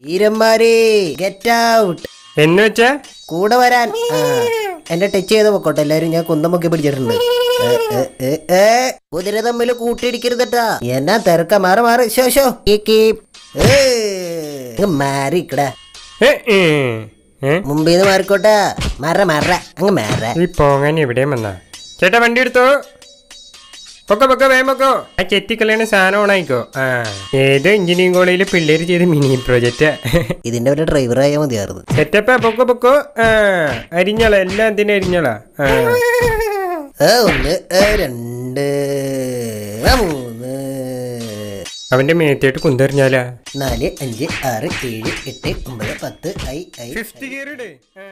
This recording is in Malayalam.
ഈരന്മാരെ ഗെറ്റ് ഔട്ട് എന്ന് വെച്ചാ കൂടെ വരാൻ ആ, എന്റെ ടച്ച് ചെയ്ത് പൊക്കോട്ടെ എല്ലാരും ഞാൻ കുന്തം പൊക്കി പിടിച്ചിട്ടുണ്ട് ഏ, ഏ, ഏ, ഏ, കുതിര തമ്മിൽ കൂട്ടിയിടിക്കരുതട്ടാ എന്നാ തിരക്ക മാറി മാറി ഷോ ഷോ കീപ്, കീപ്. ഏ, ഇങ്ങ് മാറിക്കടാ ഏ, ഏ, ഏ? മുമ്പീന്ന് മാറിക്കോട്ടെ മറ മറ അങ്ങ് മറ ഈ പോങ്ങാൻ എവിടെയും വന്നാ ചേട്ടാ വണ്ടി എടുത്തോ പൊക്കോ പൊക്കോ വേഗം പൊക്കോ ആ ചെത്തിക്കളയണ സാധനം ഓണായിക്കോ ആ ഏതോ എഞ്ചിനീയറിംഗ് കോളേജിലെ പിള്ളേര് ചെയ്ത മിനി പ്രൊജക്റ്റ് ഇതിന്റെ ഒരു ഡ്രൈവർ ആയാൽ മതിയായിരുന്നു സെറ്റപ്പാ പൊക്കോ പൊക്കോ ആ അരിഞ്ഞോളാ എല്ലാം എന്തിനും അരിഞ്ഞോളാ ആ ഏ, ഒന്ന് ഏ, രണ്ട് ആ, മൂന്ന് അവന്റെ മേത്തേട്ട് കുന്തെറിഞ്ഞാലാ നാല് അഞ്ച് ആറ് ഏഴ് എട്ട് ഒമ്പത് പത്ത് ഐ ഐ ഫിഫ്റ്റ് ഗിയർ